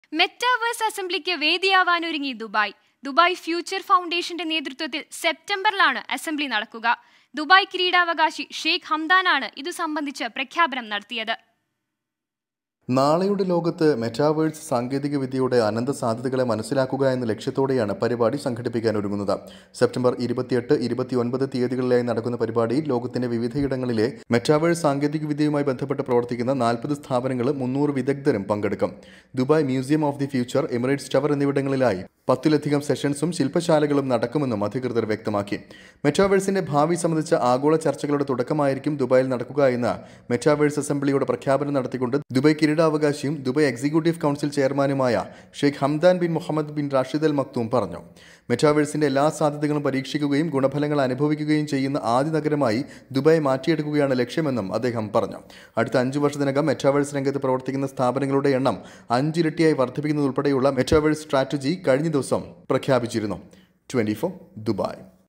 metaverse അസംബ്ലിക്ക് വേദിയാവാനൊരുങ്ങി Dubai Dubai future ഫൗണ്ടേഷന്റെ നേതൃത്വത്തിൽ സെപ്റ്റംബറിലാണ് അസംബ്ലി നടക്കുക ദുബായ് കിരീടാവകാശി ഷെയ്ഖ് ഹംദാനാണ് ഇതു സംബന്ധിച്ച് പ്രഖ്യാപനം നടത്തിയത് നാളെയുടെ ലോകത്ത് മെറ്റാവേഴ്സ് സാങ്കേതിക വിദ്യയുടെ അനന്ത സാധ്യതകളെ മനസ്സിലാക്കുക എന്ന ലക്ഷ്യത്തോടെയാണ് പരിപാടി സംഘടിപ്പിക്കാൻ ഒരുങ്ങുന്നത് സെപ്റ്റംബർ ഇരുപത്തിയെട്ട് ഇരുപത്തിയൊൻപത് തീയതികളിലായി നടക്കുന്ന പരിപാടിയിൽ ലോകത്തിന്റെ വിവിധയിടങ്ങളിലെ മെറ്റാവേഴ്സ് സാങ്കേതിക വിദ്യയുമായി ബന്ധപ്പെട്ട് പ്രവർത്തിക്കുന്ന നാൽപ്പത് സ്ഥാപനങ്ങളും മുന്നൂറ് വിദഗ്ധരും പങ്കെടുക്കും Dubai museum of the future Emirates tower എന്നിവിടങ്ങളിലായി പത്തിലധികം സെഷൻസും ശില്പശാലകളും നടക്കുമെന്നും അധികൃതർ വ്യക്തമാക്കി മെറ്റാവേഴ്സിന്റെ ഭാവി സംബന്ധിച്ച ആഗോള ചർച്ചകളുടെ തുടക്കമായിരിക്കും ദുബായിൽ നടക്കുക എന്ന് മെറ്റാവേഴ്സ് അസംബ്ലിയുടെ പ്രഖ്യാപനം നടത്തിക്കൊണ്ട് ദുബായ് കിരീടാവകാശിയും ദുബായ് എക്സിക്യൂട്ടീവ് കൗൺസിൽ ചെയർമാനുമായ Sheikh Hamdan bin Mohammed bin Rashid Al Maktoum പറഞ്ഞു മെറ്റാവേഴ്സിന്റെ എല്ലാ സാധ്യതകളും പരീക്ഷിക്കുകയും ഗുണഫലങ്ങൾ അനുഭവിക്കുകയും ചെയ്യുന്ന ആദ്യ നഗരമായി ദുബായ് മാറ്റിയെടുക്കുകയാണ് ലക്ഷ്യമെന്നും അദ്ദേഹം പറഞ്ഞു അടുത്ത അഞ്ചു വർഷത്തിനകം മെറ്റാവേഴ്സ് രംഗത്ത് പ്രവർത്തിക്കുന്ന സ്ഥാപനങ്ങളുടെ എണ്ണം അഞ്ചിരട്ടിയായി വർദ്ധിപ്പിക്കുന്നതുൾപ്പെടെയുള്ള മെറ്റാവേഴ്സ് സ്ട്രാറ്റജി കഴിഞ്ഞ ദിവസം പ്രഖ്യാപിച്ചിരുന്നു ട്വന്റി ദുബായ്